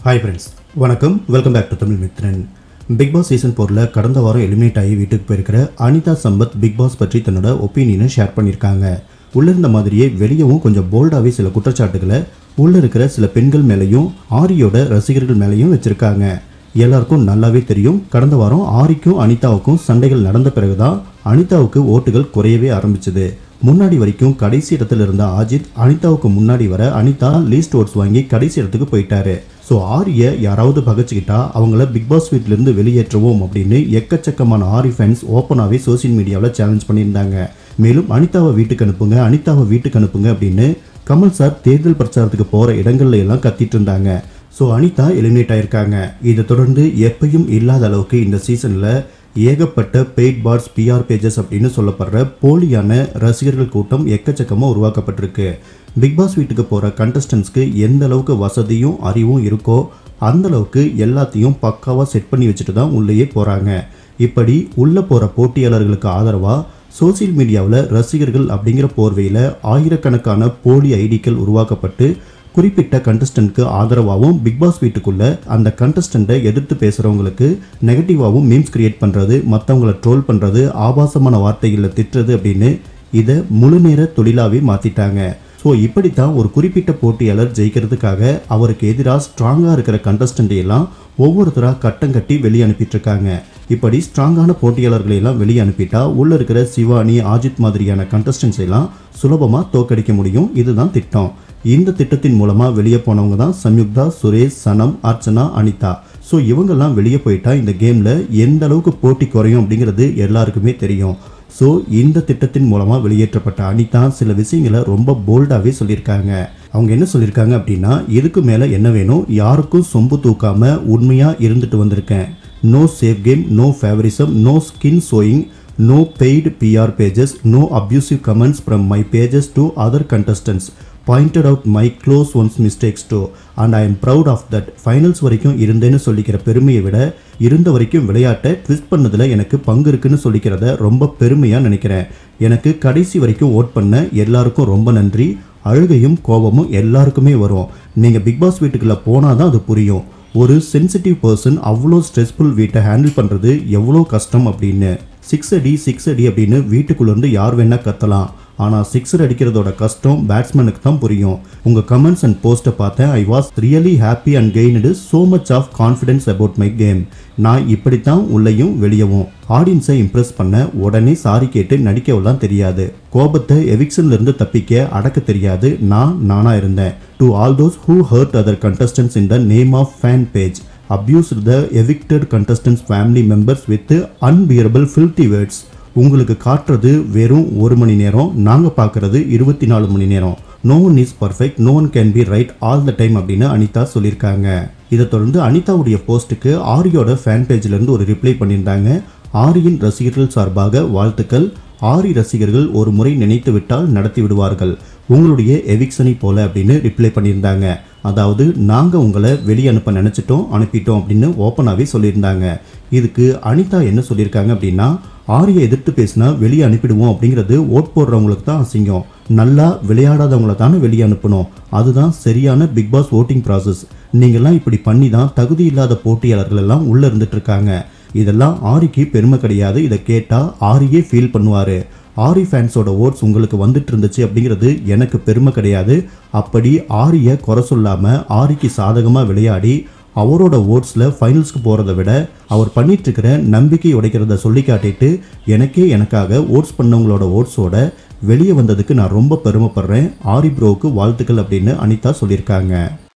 hi friends வணக்கம் welcome back to Tamil Mithran Bigg Boss season ஃபோரில் கடந்த வாரம் எலிமினேட் ஆகி வீட்டுக்கு போயிருக்கிற அனிதா சம்பத் பிக் பாஸ் பற்றி தன்னோட ஒப்பீனியனை ஷேர் பண்ணியிருக்காங்க உள்ள இருந்த மாதிரியே வெளியவும் கொஞ்சம் போல்டாகவே சில குற்றச்சாட்டுகளை உள்ள இருக்கிற சில பெண்கள் மேலேயும் ஆரியோட ரசிகர்கள் மேலேயும் வச்சிருக்காங்க எல்லாருக்கும் நல்லாவே தெரியும் கடந்த வாரம் ஆரிக்கும் அனிதாவுக்கும் சண்டைகள் நடந்த பிறகுதான் அனிதாவுக்கு ஓட்டுகள் குறையவே ஆரம்பிச்சது முன்னாடி வரைக்கும் கடைசி இடத்துல இருந்த அஜித் அனிதாவுக்கு முன்னாடி வர அனிதா லீஸ்ட் ஓட்ஸ் வாங்கி கடைசி இடத்துக்கு போயிட்டாரு ஸோ ஆரிய யாராவது பகச்சுக்கிட்டா அவங்கள பிக் பாஸ் வீட்டிலிருந்து வெளியேற்றுவோம் அப்படின்னு எக்கச்சக்கமான ஆரி ஃபேன்ஸ் ஓப்பனாகவே சோஷியல் மீடியாவில் சேலஞ்ச் பண்ணியிருந்தாங்க மேலும் அனிதாவை வீட்டுக்கு அனுப்புங்க அனிதாவை வீட்டுக்கு அனுப்புங்க அப்படின்னு கமல் சார் தேர்தல் பிரச்சாரத்துக்கு போகிற இடங்கள்ல எல்லாம் கத்திட்டு இருந்தாங்க ஸோ அனிதா எலிமினேட் ஆயிருக்காங்க இதை தொடர்ந்து எப்பயும் இல்லாத அளவுக்கு இந்த சீசனில் ஏகப்பட்ட பெய்ட் பார்ட்ஸ் பிஆர் பேஜஸ் அப்படின்னு சொல்லப்படுற போலியான ரசிகர்கள் கூட்டம் எக்கச்சக்கமாக உருவாக்கப்பட்டிருக்கு பிக் பாஸ் வீட்டுக்கு போகிற கண்டஸ்டன்ஸ்க்கு எந்த அளவுக்கு வசதியும் அறிவும் இருக்கோ அந்த அளவுக்கு எல்லாத்தையும் பக்காவாக செட் பண்ணி வச்சுட்டு தான் உள்ளேயே போகிறாங்க இப்படி உள்ளே போகிற போட்டியாளர்களுக்கு ஆதரவாக சோசியல் மீடியாவில் ரசிகர்கள் அப்படிங்கிற போர்வையில் ஆயிரக்கணக்கான போலி ஐடிக்கள் உருவாக்கப்பட்டு குறிப்பிட்ட கண்டஸ்டன்ட்க்கு ஆதரவாகவும் பிக் பாஸ் வீட்டுக்குள்ள அந்த கண்டஸ்டண்ட்டை எதிர்த்து பேசுகிறவங்களுக்கு நெகட்டிவாகவும் மீம்ஸ் கிரியேட் பண்ணுறது மற்றவங்கள ட்ரோல் பண்ணுறது ஆபாசமான வார்த்தைகளில் திட்டுறது அப்படின்னு இதை முழு நேர தொழிலாகவே மாற்றிட்டாங்க ஸோ இப்படித்தான் ஒரு குறிப்பிட்ட போட்டியாளர் ஜெயிக்கிறதுக்காக அவருக்கு எதிராக ஸ்ட்ராங்காக இருக்கிற contestant எல்லாம் ஒவ்வொருத்தராக கட்டம் கட்டி வெளியே அனுப்பிட்டு இருக்காங்க இப்படி ஸ்ட்ராங்கான போட்டியாளர்களை எல்லாம் வெளியே அனுப்பிட்டா உள்ள இருக்கிற சிவானி அஜித் மாதிரியான கண்டஸ்டன்ஸ் எல்லாம் சுலபமாக தோக்கடிக்க முடியும் இதுதான் திட்டம் இந்த திட்டத்தின் மூலமாக வெளியே போனவங்க தான் சம்யுக்தா சுரேஷ் சனம் அர்ச்சனா அனிதா ஸோ இவங்கெல்லாம் வெளியே போயிட்டா இந்த கேமில் எந்த அளவுக்கு போட்டி குறையும் அப்படிங்கிறது எல்லாருக்குமே தெரியும் ஸோ இந்த திட்டத்தின் மூலமாக வெளியேற்றப்பட்ட அனிதா சில விஷயங்களை ரொம்ப போல்டாகவே சொல்லியிருக்காங்க அவங்க என்ன சொல்லியிருக்காங்க அப்படின்னா இதுக்கு மேலே என்ன வேணும் யாருக்கும் சொம்பு தூக்காம உண்மையாக இருந்துட்டு வந்திருக்கேன் no safe game no favouritism no skin showing no paid PR pages no abusive comments from my pages to other contestants pointed out my close ones mistakes too and I am proud of that finals வரைக்கும் இருந்தேன்னு சொல்லிக்கிற பெருமையை விட இருந்த வரைக்கும் விளையாட்டை twist பண்ணதில் எனக்கு பங்கு இருக்குன்னு சொல்லிக்கிறத ரொம்ப பெருமையாக நினைக்கிறேன் எனக்கு கடைசி வரைக்கும் ஓட் பண்ண எல்லாருக்கும் ரொம்ப நன்றி அழுகையும் கோபமும் எல்லாருக்குமே வரும் நீங்கள் பிக் பாஸ் வீட்டுக்குள்ளே போனால் தான் அது புரியும் ஒரு சென்சிட்டிவ் பர்சன் அவ்வளோ ஸ்ட்ரெஸ்ஃபுல் வீட்டை ஹேண்டில் பண்ணுறது எவ்வளோ கஷ்டம் அப்படின்னு சிக்ஸ் அடி சிக்ஸ் அடி அப்படின்னு வீட்டுக்குள்ளேருந்து யார் வேணால் கத்தலாம் ஆனால் சிக்ஸர் அடிக்கிறதோட கஷ்டம் பேட்ஸ்மேனுக்கு தான் புரியும் உங்கள் கமெண்ட்ஸ் அண்ட் போஸ்ட்டை பார்த்தேன் I was really happy and gained so much of confidence about my game நான் இப்படித்தான் உள்ளேயும் வெளியவும் ஆடியன்ஸை இம்ப்ரெஸ் பண்ண உடனே சாரி கேட்டு நடிக்கவெல்லாம் தெரியாது கோபத்தை எவிக்ஷன்ல இருந்து தப்பிக்க அடக்க தெரியாது நான் நானா இருந்தேன் to all those who hurt other contestants in the name of fan page abused the evicted contestants family members with unbearable filthy words உங்களுக்கு காட்டுறது வெறும் ஒரு மணி நேரம் நாங்கள் பார்க்குறது இருபத்தி நாலு மணி நேரம் no one is perfect no one can be right all the time அப்படின்னு அனிதா சொல்லியிருக்காங்க இதை தொடர்ந்து அனிதாவுடைய போஸ்ட்டுக்கு ஆரியோட ஃபேன் பேஜ்லேருந்து ஒரு ரிப்ளை பண்ணியிருந்தாங்க ஆரியின் ரசிகர்கள் சார்பாக வாழ்த்துக்கள் ஆரி ரசிகர்கள் ஒரு முறை நினைத்து விட்டால் நடத்தி விடுவார்கள் உங்களுடைய எவிக்ஷனை போல அப்படின்னு ரிப்ளை பண்ணியிருந்தாங்க அதாவது நாங்கள் உங்களை வெளியே அனுப்ப நினச்சிட்டோம் அனுப்பிட்டோம் அப்படின்னு ஓப்பனாகவே சொல்லியிருந்தாங்க இதுக்கு அனிதா என்ன சொல்லியிருக்காங்க அப்படின்னா ஆரியை எதிர்த்து பேசினா வெளியே அனுப்பிடுவோம் அப்படிங்கிறது ஓட் போடுறவங்களுக்கு தான் அசிங்கம் நல்லா விளையாடாதவங்கள தானே வெளியே அனுப்பணும் அதுதான் சரியான பிக் பாஸ் ஓட்டிங் ப்ராசஸ் நீங்கள்லாம் இப்படி பண்ணி தான் தகுதி இல்லாத போட்டியாளர்கள் எல்லாம் உள்ளே இருந்துட்டு இருக்காங்க இதெல்லாம் ஆரிக்கு பெருமை கிடையாது இதை கேட்டால் ஆரியே ஃபீல் பண்ணுவார் ஆரி ஃபேன்ஸோட ஓட்ஸ் உங்களுக்கு வந்துட்டு இருந்துச்சு அப்படிங்கிறது எனக்கு பெருமை கிடையாது அப்படி ஆரியை குறை சொல்லாமல் ஆரிக்கு சாதகமாக விளையாடி அவரோட ஓட்ஸில் ஃபைனல்ஸ்க்கு போகிறத விட அவர் பண்ணிட்டு இருக்கிற நம்பிக்கை உடைக்கிறத சொல்லி காட்டிட்டு எனக்கே எனக்காக ஓட்ஸ் பண்ணவங்களோட ஓட்ஸோட வெளியே வந்ததுக்கு நான் ரொம்ப பெருமைப்படுறேன் ஆரி ப்ரோவுக்கு வாழ்த்துக்கள் அப்படின்னு அனிதா சொல்லியிருக்காங்க